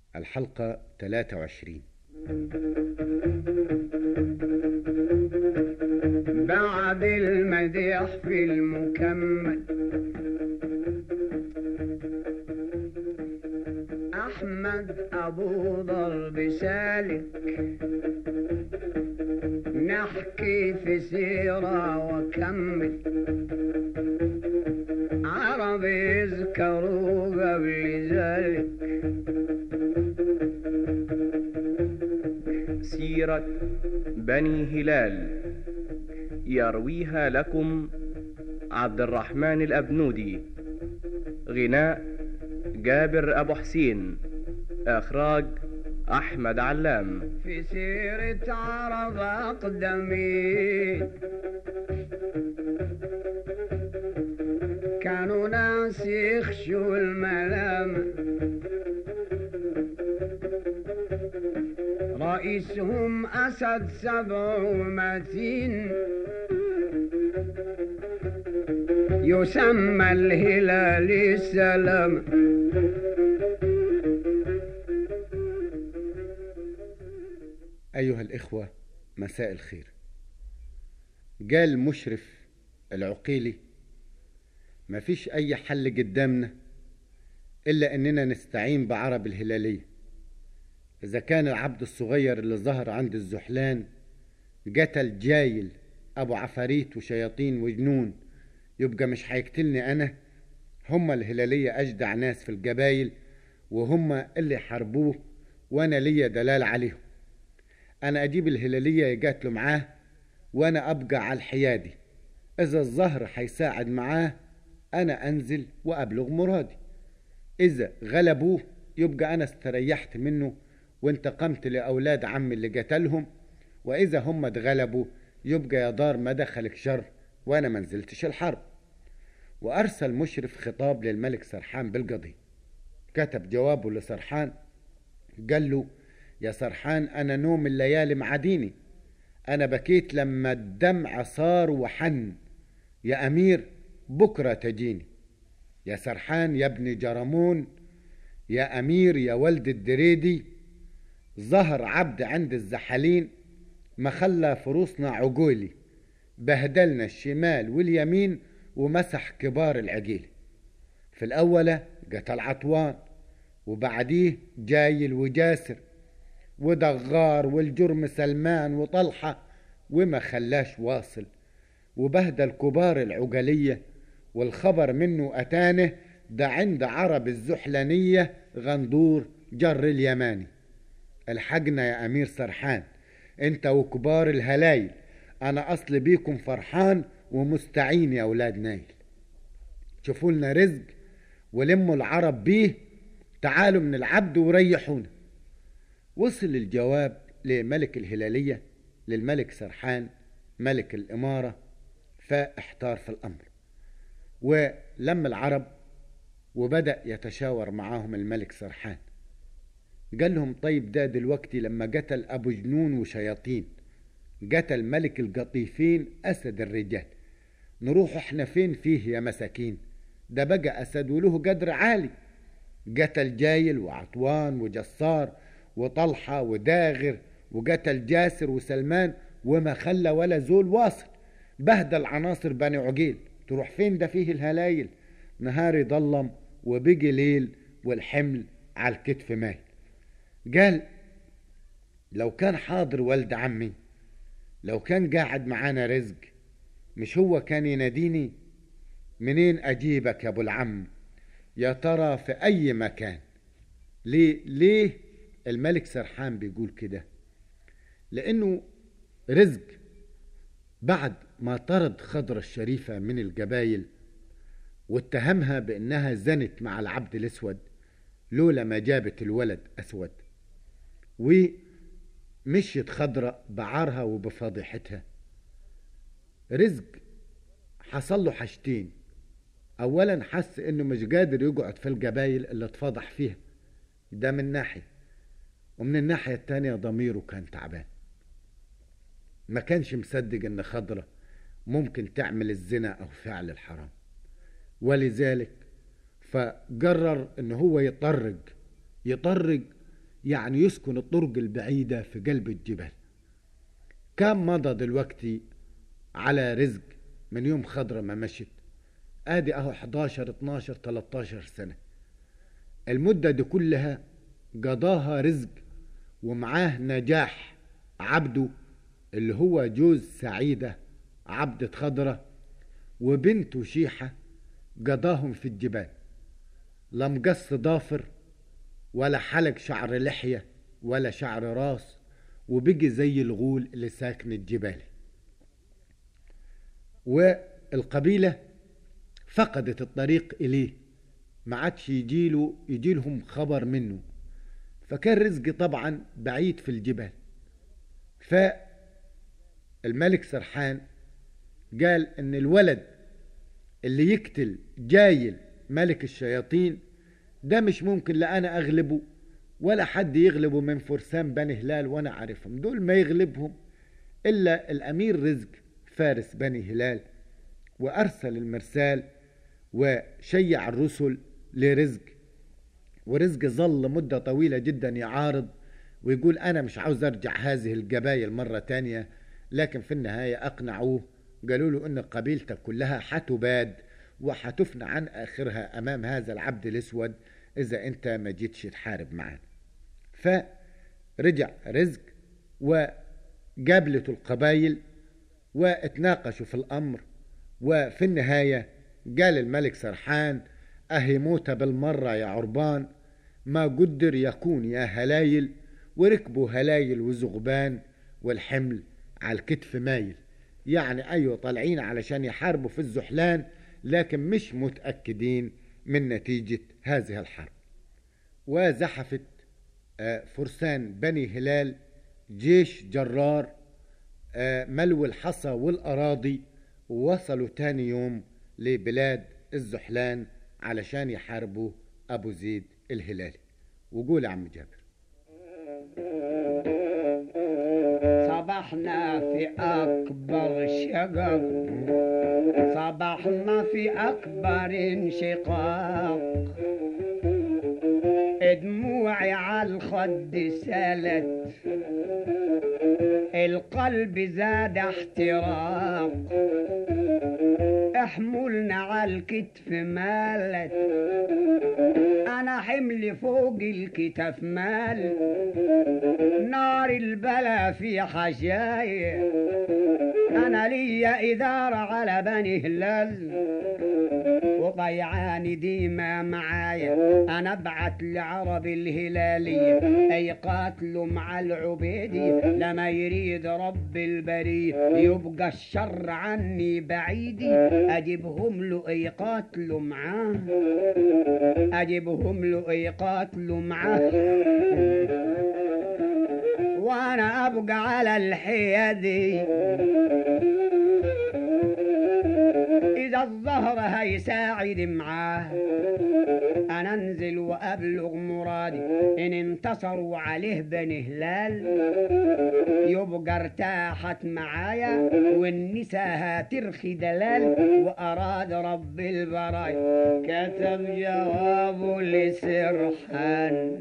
الحلقة 23 بعد المديح في المكمل أحمد أبو ضرب سالك نحكي في سيرة وكمل عرب يذكروا قبل ذلك سيرة بني هلال يرويها لكم عبد الرحمن الأبنودي غناء جابر أبو حسين إخراج أحمد علام في سيرة عرب أقدمين كانوا ناس يخشوا الملام رئيسهم أسد سبع ومتين يسمى الهلال السلام أيها الإخوة مساء الخير قال مشرف العقيلي مفيش أي حل قدامنا إلا أننا نستعين بعرب الهلالية إذا كان العبد الصغير اللي ظهر عند الزحلان قتل جايل أبو عفاريت وشياطين وجنون يبقى مش هيقتلني أنا هما الهلالية أجدع ناس في الجبايل وهما اللي حاربوه وأنا ليا دلال عليهم أنا أجيب الهلالية يقاتلوا معاه وأنا أبقى على الحيادي إذا الظهر هيساعد معاه أنا أنزل وأبلغ مرادي إذا غلبوه يبقى أنا استريحت منه وانتقمت لأولاد عمي اللي قتلهم وإذا هم اتغلبوا يبقى يا دار ما دخلك شر وأنا ما نزلتش الحرب وأرسل مشرف خطاب للملك سرحان بالقضية كتب جوابه لسرحان قال له يا سرحان أنا نوم الليالي معديني أنا بكيت لما الدمع صار وحن يا أمير بكرة تجيني يا سرحان يا ابن جرمون يا أمير يا ولد الدريدي ظهر عبد عند الزحالين ما خلى فروسنا عجولي بهدلنا الشمال واليمين ومسح كبار العجيل في الأولى قتل عطوان وبعديه جايل وجاسر ودغار والجرم سلمان وطلحة وما خلاش واصل وبهدل كبار العجلية والخبر منه أتانه ده عند عرب الزحلانية غندور جر اليماني الحقنا يا أمير سرحان انت وكبار الهلايل أنا أصل بيكم فرحان ومستعين يا أولاد نايل شوفوا لنا رزق ولموا العرب بيه تعالوا من العبد وريحونا وصل الجواب لملك الهلالية للملك سرحان ملك الإمارة فاحتار في الأمر ولم العرب وبدأ يتشاور معاهم الملك سرحان قال لهم طيب ده دلوقتي لما قتل أبو جنون وشياطين قتل ملك القطيفين أسد الرجال نروح احنا فين فيه يا مساكين ده بقى أسد وله قدر عالي قتل جايل وعطوان وجسار وطلحة وداغر وقتل جاسر وسلمان وما خلى ولا زول واصل بهدل عناصر بني عقيل تروح فين ده فيه الهلايل نهاري ضلم وبقي ليل والحمل على الكتف مايل قال لو كان حاضر ولد عمي لو كان قاعد معانا رزق مش هو كان يناديني منين اجيبك يا ابو العم يا ترى في اي مكان ليه ليه الملك سرحان بيقول كده لانه رزق بعد ما طرد خضرة الشريفة من الجبايل واتهمها بانها زنت مع العبد الاسود لولا ما جابت الولد اسود ومشيت خضرة بعارها وبفضيحتها رزق حصل له حاجتين اولا حس انه مش قادر يقعد في الجبايل اللي اتفضح فيها ده من ناحية ومن الناحية التانية ضميره كان تعبان ما كانش مصدق ان خضرة ممكن تعمل الزنا او فعل الحرام ولذلك فقرر ان هو يطرق يطرق يعني يسكن الطرق البعيدة في قلب الجبال كم مضى دلوقتي على رزق من يوم خضرة ما مشت ادي اهو 11 12 13 سنة المدة دي كلها قضاها رزق ومعاه نجاح عبده اللي هو جوز سعيدة عبدة خضرة وبنته شيحة قضاهم في الجبال لا مقص ضافر ولا حلق شعر لحية ولا شعر راس وبقي زي الغول اللي ساكن الجبال والقبيلة فقدت الطريق إليه ما عادش يجيله يجيلهم خبر منه فكان رزقي طبعا بعيد في الجبال فالملك سرحان قال ان الولد اللي يقتل جايل ملك الشياطين ده مش ممكن لا انا اغلبه ولا حد يغلبه من فرسان بني هلال وانا عارفهم دول ما يغلبهم الا الامير رزق فارس بني هلال وارسل المرسال وشيع الرسل لرزق ورزق ظل مدة طويلة جدا يعارض ويقول أنا مش عاوز أرجع هذه القبائل مرة تانية لكن في النهاية أقنعوه قالوا له إن قبيلتك كلها حتباد وحتفنى عن آخرها أمام هذا العبد الأسود إذا أنت ما جيتش تحارب معانا فرجع رزق وقابلته القبائل واتناقشوا في الأمر وفي النهاية قال الملك سرحان أهي موتة بالمرة يا عربان ما قدر يكون يا هلايل وركبوا هلايل وزغبان والحمل على الكتف مايل يعني أيوة طالعين علشان يحاربوا في الزحلان لكن مش متأكدين من نتيجة هذه الحرب وزحفت فرسان بني هلال جيش جرار ملو الحصى والأراضي ووصلوا تاني يوم لبلاد الزحلان علشان يحاربوا أبو زيد الهلالي وقول يا عم جابر صبحنا في أكبر شقق صبحنا في أكبر انشقاق دموعي على الخد سالت القلب زاد احتراق احملنا على الكتف مالت انا حملي فوق الكتف مال نار البلا في حشاي انا ليا ادارة على بني هلال وضيعاني ديما معايا انا ابعت لعرب الهلالية اي قاتلوا مع العبيدي لما يريد رب البرية يبقى الشر عني بعيدي اجيبهم له اي قاتلوا معاه اجيبهم له اي قاتلوا معاه وانا ابقى على الحيادي إذا الظهر هيساعد معاه أنا أنزل وأبلغ مرادي إن انتصروا عليه بني هلال يبقى ارتاحت معايا والنساء هترخي دلال وأراد رب البرايا كتب جوابه لسرحان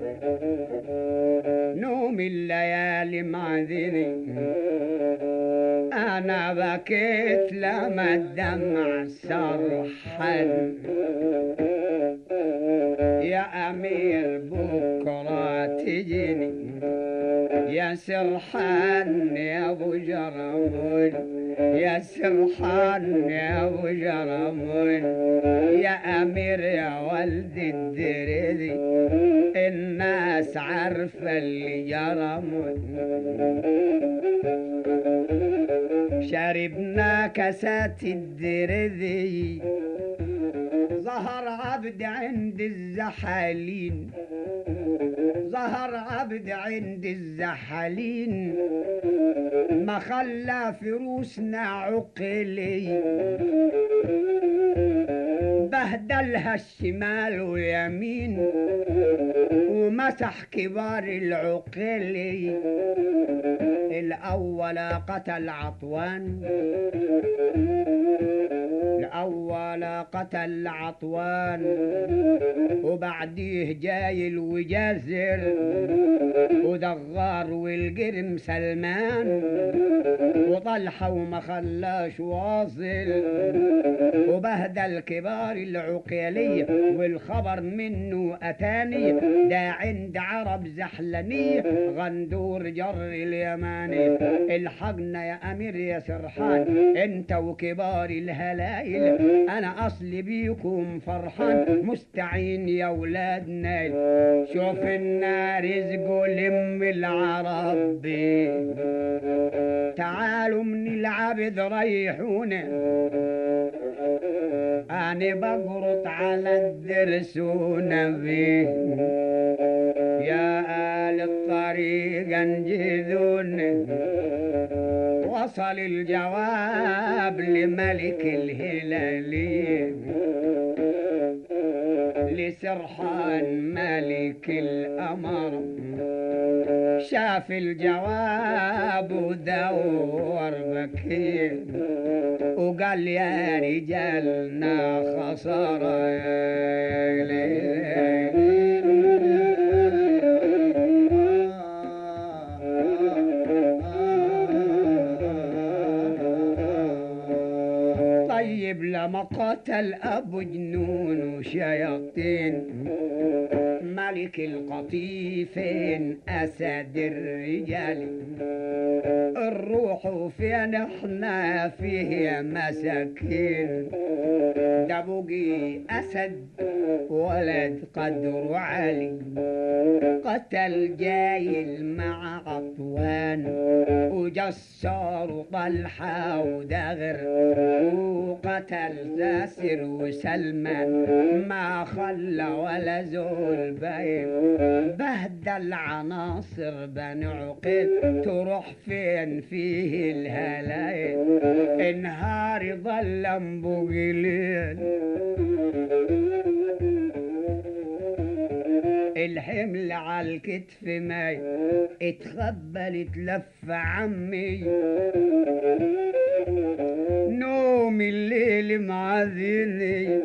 نوم الليالي معذري أنا بكيت لما الدمع سرحان يا أمير بكرة تجيني يا سرحان يا أبو جرمون يا سرحان يا أبو جرمون يا أمير يا ولد الدريدي الناس عارفة اللي جرمون شربنا كاسات الدرذي ظهر عبد عند الزحالين ظهر عبد عند الزحالين ما خلى فروسنا عقلي بهدلها الشمال واليمين ومسح كبار العقلي الأول قتل عطوان الأول قتل عطوان وبعديه جاي الوجازر ودغار والقرم سلمان وطلحة وما خلاش واصل وبهدل كبار العقيلية والخبر منه أتاني ده عند عرب زحلنية غندور جر اليماني الحقنا يا أمير يا سرحان انت وكبار الهلايل انا اصلي بيكم فرحان مستعين يا ولاد نايل شوف النار رزقه لم العرب بيه. تعالوا من العبد ريحونا أنا بقرط على الدرس ونبي يا آل الطريق انجذون وصل الجواب لملك الهلالي لسرحان ملك الأمر شاف الجواب ودور بكير وقال يا رجالنا خسارة طيب لما قتل أبو جنون وشياطين ملك القطيفين أسد الرجال الروح فين احنا فيه مساكين ده بقي أسد ولد قدر علي قتل جايل مع عطوان وجسار طلحة ودغر وقتل زاسر وسلمان ما خلى ولا زول باين بهدل عناصر بني عقيل تروح فين فيه الهلايل انهار ظل بوقليل الحمل على الكتف ماي اتخبل اتلف عمي نوم الليل معذني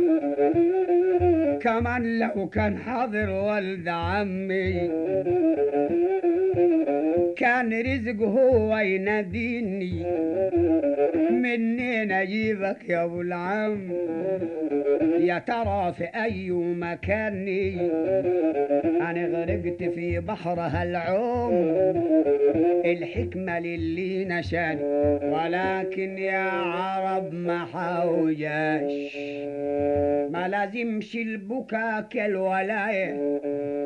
كمان لو كان حاضر ولد عمي كان رزق هو يناديني منين اجيبك يا ابو العم يا ترى في اي مكاني انا غرقت في بحر هالعوم الحكمة للي نشاني ولكن يا عرب ما حوجاش ما لازمش البكا كالولاية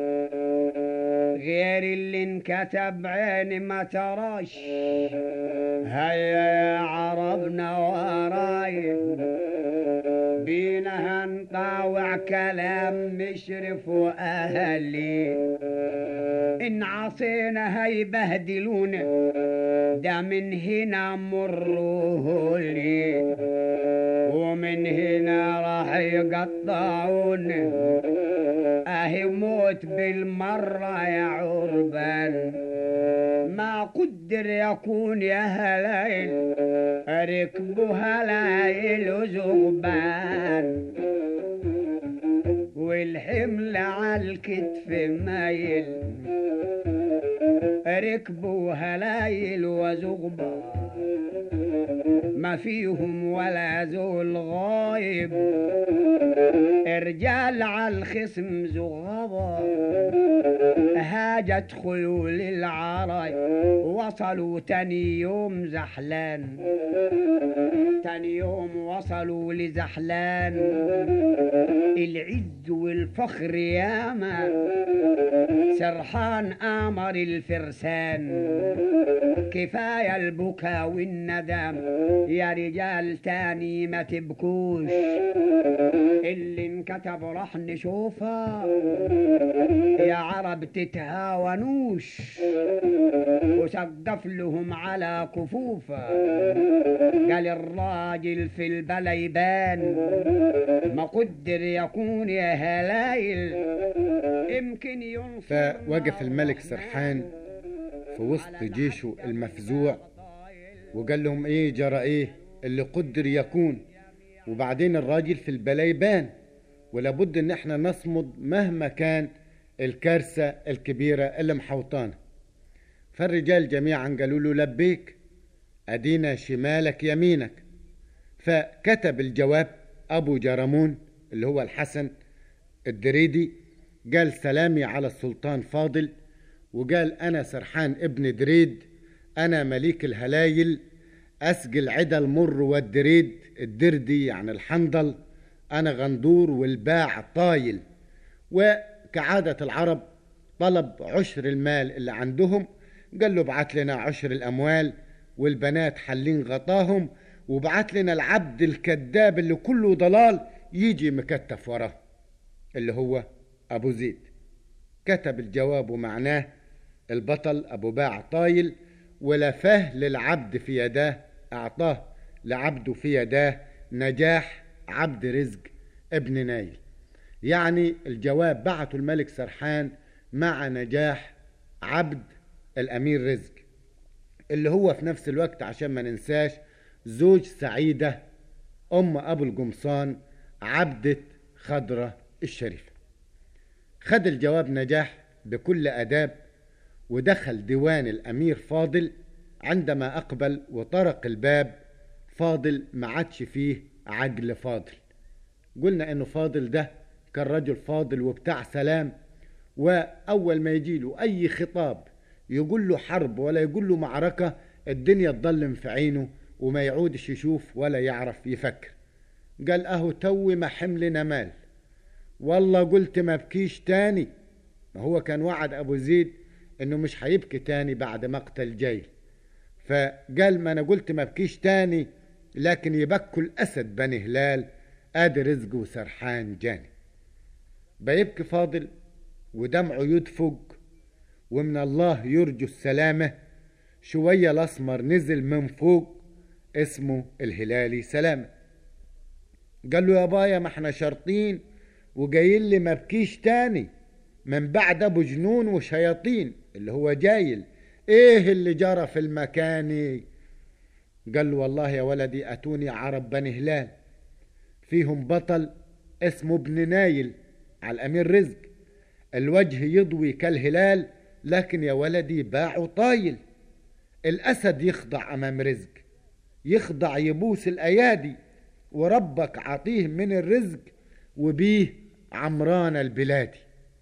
غير اللي انكتب عيني ما تراش هيا يا عربنا وراي بينا هنطاوع كلام مشرف واهلي ان عصينا هيبهدلونا ده من هنا مروه لي ومن هنا راح يقطعون اهي موت بالمرة يا عربان ما قدر يكون يا هلايل ركبوا هلايل وزغبان والحمل على الكتف مايل ركبوا هلايل وزغبان ما فيهم ولا زول غايب رجال على الخصم زغبا هاجت خيول العراي وصلوا تاني يوم زحلان تاني يوم وصلوا لزحلان العز والفخر ياما سرحان آمر الفرسان كفاية البكا والندم يا رجال تاني ما تبكوش اللي انكتب راح نشوفه يا عرب تتهاونوش وسقف لهم على كفوفه قال الراجل في البلا يبان ما قدر يكون يا هلايل يمكن ينصر فوقف الملك سرحان في وسط جيشه المفزوع وقال لهم ايه جرى ايه اللي قدر يكون وبعدين الراجل في البلايبان ولابد ان احنا نصمد مهما كان الكارثة الكبيرة اللي محوطانا فالرجال جميعا قالوا له لبيك ادينا شمالك يمينك فكتب الجواب ابو جرمون اللي هو الحسن الدريدي قال سلامي على السلطان فاضل وقال انا سرحان ابن دريد انا مليك الهلايل اسقي العدا المر والدريد الدردي يعني الحنظل انا غندور والباع طايل وكعادة العرب طلب عشر المال اللي عندهم قال له ابعت لنا عشر الاموال والبنات حلين غطاهم وبعت لنا العبد الكذاب اللي كله ضلال يجي مكتف وراه اللي هو ابو زيد كتب الجواب ومعناه البطل ابو باع طايل ولفاه للعبد في يداه اعطاه لعبده في يداه نجاح عبد رزق ابن نايل يعني الجواب بعته الملك سرحان مع نجاح عبد الامير رزق اللي هو في نفس الوقت عشان ما ننساش زوج سعيدة أم أبو القمصان عبدة خضرة الشريفة خد الجواب نجاح بكل أداب ودخل ديوان الأمير فاضل عندما أقبل وطرق الباب فاضل ما عادش فيه عجل فاضل قلنا إنه فاضل ده كان رجل فاضل وبتاع سلام وأول ما يجيله أي خطاب يقول له حرب ولا يقول له معركة الدنيا تضلم في عينه وما يعودش يشوف ولا يعرف يفكر قال اهو توي ما حملنا مال والله قلت ما بكيش تاني ما هو كان وعد ابو زيد انه مش هيبكي تاني بعد مقتل جيل فقال ما انا قلت ما بكيش تاني لكن يبكوا الاسد بني هلال ادي رزقه وسرحان جاني بيبكي فاضل ودمعه يدفق ومن الله يرجو السلامة شوية الأسمر نزل من فوق اسمه الهلالي سلامة قال له يا بايا ما احنا شرطين وجايين لي ما بكيش تاني من بعد ابو جنون وشياطين اللي هو جايل ايه اللي جرى في المكان قال له والله يا ولدي اتوني عرب بني هلال فيهم بطل اسمه ابن نايل على الامير رزق الوجه يضوي كالهلال لكن يا ولدي باعوا طايل الأسد يخضع أمام رزق يخضع يبوس الأيادي وربك عطيه من الرزق وبيه عمران البلادي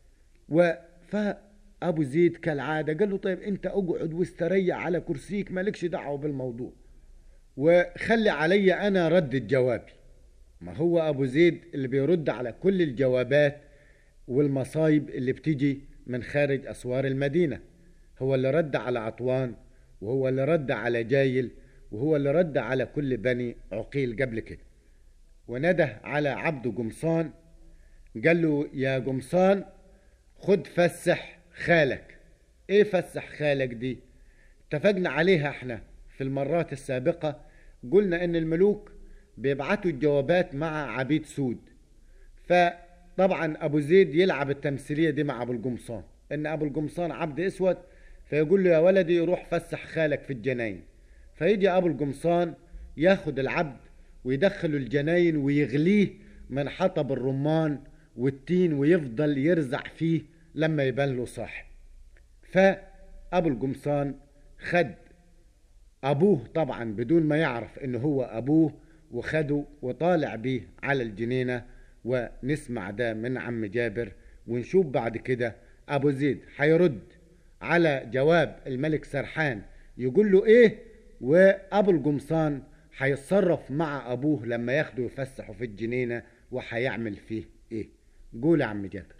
فأبو زيد كالعادة قال له طيب أنت أقعد واستريح على كرسيك مالكش دعوة بالموضوع وخلي علي أنا رد جوابي ما هو أبو زيد اللي بيرد على كل الجوابات والمصايب اللي بتيجي من خارج أسوار المدينة هو اللي رد على عطوان وهو اللي رد على جايل وهو اللي رد على كل بني عقيل قبل كده ونده على عبد قمصان قال له يا قمصان خد فسح خالك ايه فسح خالك دي اتفقنا عليها احنا في المرات السابقة قلنا ان الملوك بيبعتوا الجوابات مع عبيد سود فطبعا ابو زيد يلعب التمثيلية دي مع ابو القمصان ان ابو القمصان عبد اسود فيقول له يا ولدي روح فسح خالك في الجناين فيجي ابو القمصان ياخد العبد ويدخله الجناين ويغليه من حطب الرمان والتين ويفضل يرزع فيه لما يبان له صاحب فابو القمصان خد ابوه طبعا بدون ما يعرف ان هو ابوه وخده وطالع بيه على الجنينة ونسمع ده من عم جابر ونشوف بعد كده ابو زيد هيرد على جواب الملك سرحان يقول له ايه وابو القمصان هيتصرف مع ابوه لما ياخده يفسحه في الجنينة وهيعمل فيه ايه قول يا عم جابر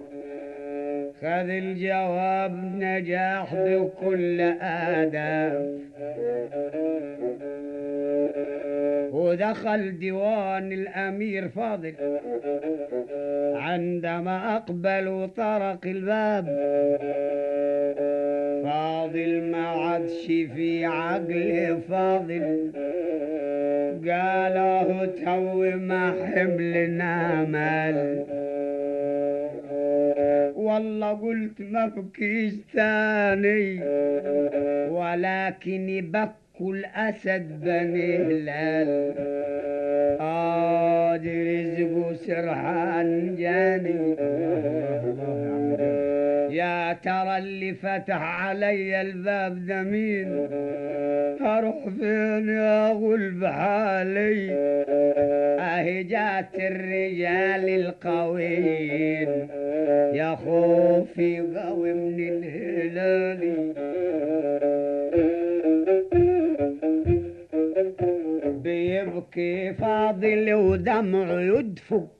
خذ الجواب نجاح بكل آداب ودخل ديوان الأمير فاضل عندما أقبل وطرق الباب فاضل ما عادش في عقل فاضل قاله تو ما حملنا مال والله قلت ما بكيش تاني ولكن يبكوا كل أسد بني هلال آه دي رزقه سرحان جاني يا ترى اللي فتح علي الباب ده مين هروح فين يا غلب حالي اهي جات الرجال القويين يا خوفي قوي من الهلال بيبكي فاضل ودمع يدفق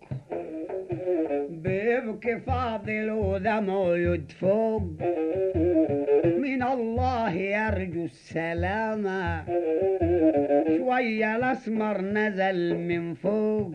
بيبكي فاضل ودمع يدفق من الله يرجو السلامة شوية الأسمر نزل من فوق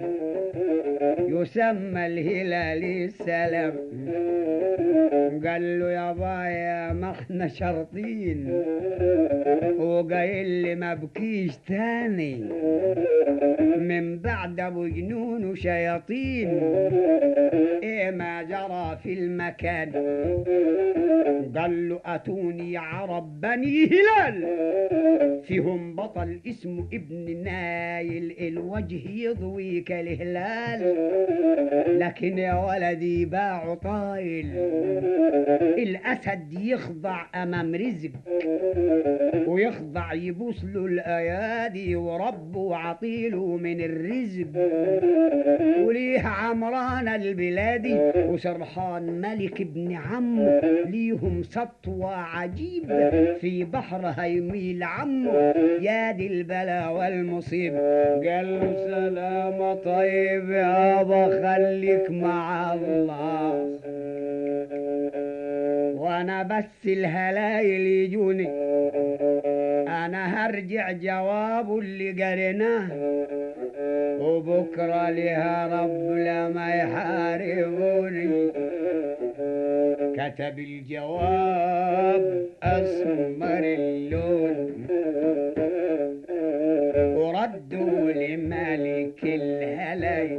يسمى الهلال السلام قال له يا بايا ما احنا شرطين وقايل لي ما بكيش تاني من بعد ابو جنون وشياطين ايه ما جرى في المكان قال له اتوني عرب بني هلال فيهم بطل اسمه ابن نايل الوجه يضوي كالهلال لكن يا ولدي باع طايل الاسد يخضع امام رزق ويخضع يبوس له الايادي وربه عطيله من الرزق وليه عمران البلادي وسرحان ملك ابن عمه ليهم سطوة عجيب في بحرها يميل عمه يا دي البلا والمصيب قال له سلام طيب يابا خليك مع الله وانا بس الهلايل يجوني انا هرجع جواب اللي قريناه وبكرة لها رب لما يحاربوني كتب الجواب أسمر اللون وردوا لملك الهلاي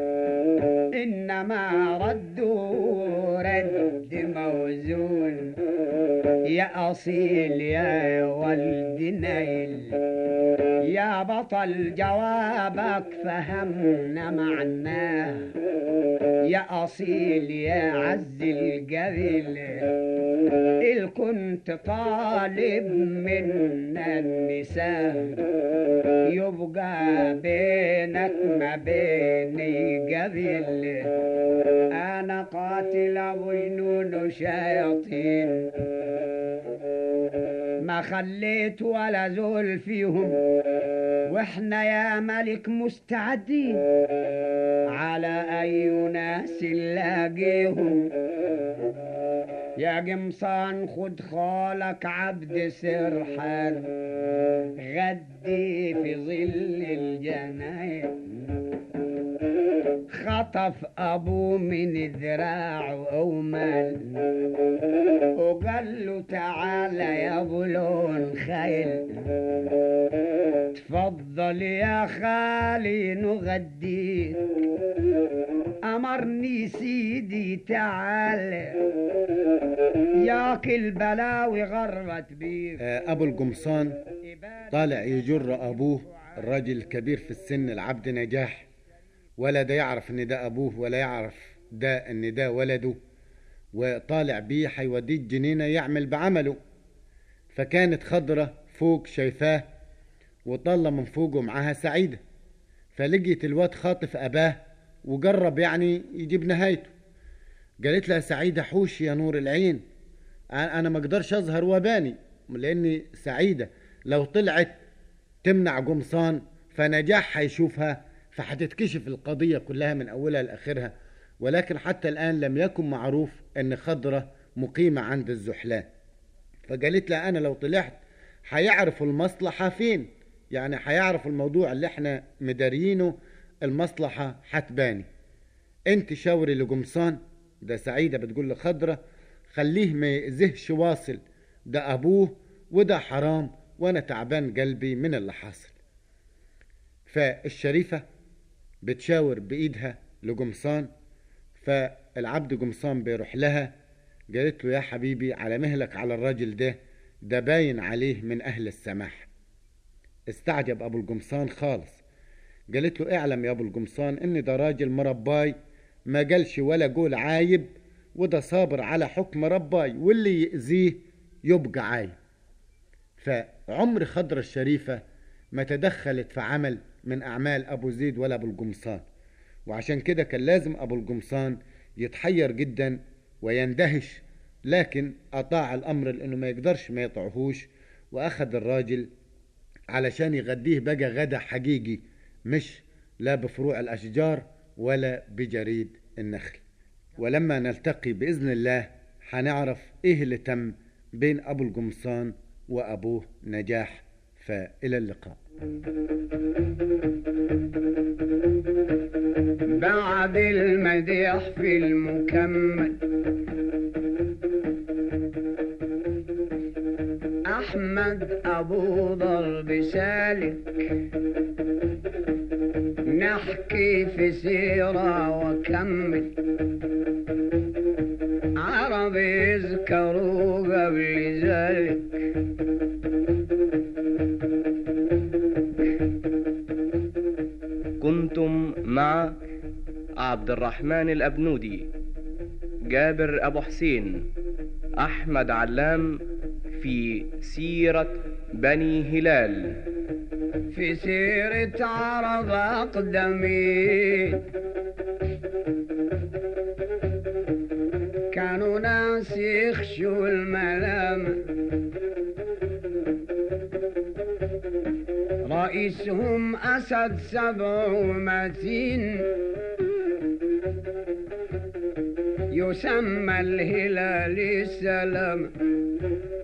إنما ردوا رد موزون يا أصيل يا ولد نيل يا بطل جوابك فهمنا معناه يا أصيل يا عز القبيل إل كنت طالب منا النساء يبقى بينك ما بيني قبيل أنا قاتل أبو جنون وشياطين ما خليت ولا زول فيهم واحنا يا ملك مستعدين على اي ناس نلاقيهم يا قمصان خد خالك عبد سرحان غدي في ظل الجناين خطف ابوه من ذراعه اومل وقال له تعالى يا ابو لون خيل تفضل يا خالي نغديك امرني سيدي تعالى ياكل بلاوي غرت بيك آه، ابو القمصان طالع يجر ابوه الراجل الكبير في السن العبد نجاح ولا ده يعرف ان ده ابوه ولا يعرف ده ان ده ولده وطالع بيه هيوديه الجنينة يعمل بعمله فكانت خضرة فوق شايفاه وطلة من فوقه معاها سعيدة فلقيت الواد خاطف أباه وجرب يعني يجيب نهايته قالت لها سعيدة حوش يا نور العين أنا ما أقدرش أظهر وباني لأني سعيدة لو طلعت تمنع قمصان فنجاح هيشوفها فهتتكشف القضية كلها من أولها لآخرها ولكن حتى الآن لم يكن معروف أن خضرة مقيمة عند الزحلان فقالت لها أنا لو طلعت هيعرفوا المصلحة فين يعني هيعرفوا الموضوع اللي احنا مدارينه المصلحة هتباني انت شاوري لقمصان ده سعيدة بتقول لخضرة خليه ما يأذيهش واصل ده أبوه وده حرام وأنا تعبان قلبي من اللي حاصل فالشريفة بتشاور بإيدها لقمصان فالعبد قمصان بيروح لها قالت له يا حبيبي على مهلك على الراجل ده ده باين عليه من أهل السماح استعجب أبو القمصان خالص قالت له اعلم يا أبو القمصان إن ده راجل مرباي ما قالش ولا قول عايب وده صابر على حكم رباي واللي يأذيه يبقى عايب فعمر خضرة الشريفة ما تدخلت في عمل من أعمال أبو زيد ولا أبو القمصان وعشان كده كان لازم أبو القمصان يتحير جدا ويندهش لكن أطاع الأمر لأنه ما يقدرش ما يطعهوش وأخذ الراجل علشان يغديه بقى غدا حقيقي مش لا بفروع الأشجار ولا بجريد النخل ولما نلتقي بإذن الله هنعرف إيه اللي تم بين أبو القمصان وأبوه نجاح فإلى اللقاء بعد المديح في المكمل أحمد أبو ضرب سالك نحكي في سيرة وكمل عرب يذكروا قبل ذلك كنتم مع عبد الرحمن الأبنودي جابر أبو حسين أحمد علام في سيرة بني هلال في سيرة عرب أقدمين كانوا ناس يخشوا الملام رئيسهم أسد سبع متين يسمى الهلال السلام